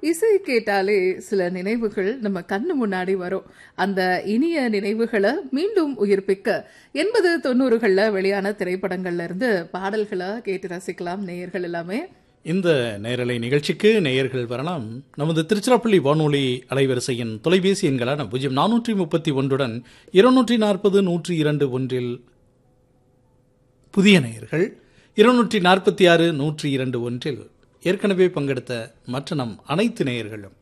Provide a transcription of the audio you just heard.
இசை கேட்டாலே சில நினைவுகள் நம்ம கண்ணு முன்னாடி வரும் அந்த இனிய நினைவுகளை மீண்டும் உயிர்ப்பிக்க எண்பது தொண்ணூறுகள்ல வெளியான திரைப்படங்கள்ல இருந்து பாடல்களை கேட்டு ரசிக்கலாம் நேயர்கள் எல்லாமே இந்த நேரலை நிகழ்ச்சிக்கு நேயர்கள் வரலாம் நமது திருச்சிராப்பள்ளி வானொலி அலைவரிசையின் தொலைபேசி எண்களான பூஜ்ஜியம் நானூற்றி முப்பத்தி ஒன்றுடன் இருநூற்றி நாற்பது நூற்றி இரண்டு ஒன்றில் புதிய நேயர்கள் இருநூற்றி நாற்பத்தி ஆறு நூற்றி இரண்டு ஒன்றில் ஏற்கனவே பங்கெடுத்த மற்ற நம் அனைத்து நேயர்களும்